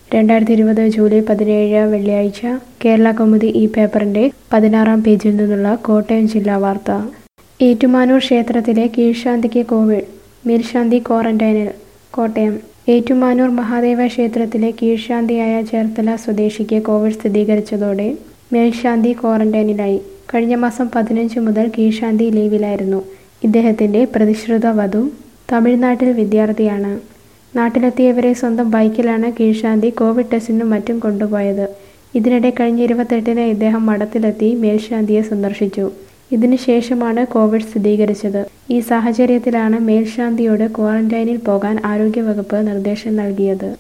രണ്ടായിരത്തി ഇരുപത് ജൂലൈ പതിനേഴ് വെള്ളിയാഴ്ച കേരള കൗമുദി ഈ പേപ്പറിന്റെ പതിനാറാം പേജിൽ നിന്നുള്ള കോട്ടയം ജില്ലാ വാർത്ത ഏറ്റുമാനൂർ ക്ഷേത്രത്തിലെ കീഴ്ശാന്തിക്ക് കോവിഡ് മേൽശാന്തി ക്വാറന്റൈനിൽ കോട്ടയം ഏറ്റുമാനൂർ മഹാദേവ ക്ഷേത്രത്തിലെ കീഴ്ശാന്തിയായ ചേർത്തല സ്വദേശിക്ക് കോവിഡ് സ്ഥിരീകരിച്ചതോടെ മേൽശാന്തി ക്വാറന്റൈനിലായി കഴിഞ്ഞ മാസം പതിനഞ്ച് മുതൽ കീഴ്ശാന്തി ലീവിലായിരുന്നു ഇദ്ദേഹത്തിന്റെ പ്രതിശ്രുത വധു തമിഴ്നാട്ടിൽ വിദ്യാർത്ഥിയാണ് നാട്ടിലെത്തിയവരെ സ്വന്തം ബൈക്കിലാണ് കീഴ്ശാന്തി കോവിഡ് ടെസ്റ്റിനും മറ്റും കൊണ്ടുപോയത് ഇതിനിടെ കഴിഞ്ഞ ഇരുപത്തെട്ടിന് ഇദ്ദേഹം മഠത്തിലെത്തി മേൽശാന്തിയെ സന്ദർശിച്ചു ഇതിനുശേഷമാണ് കോവിഡ് സ്ഥിരീകരിച്ചത് ഈ സാഹചര്യത്തിലാണ് മേൽശാന്തിയോട് ക്വാറന്റൈനിൽ പോകാൻ ആരോഗ്യവകുപ്പ് നിർദ്ദേശം നൽകിയത്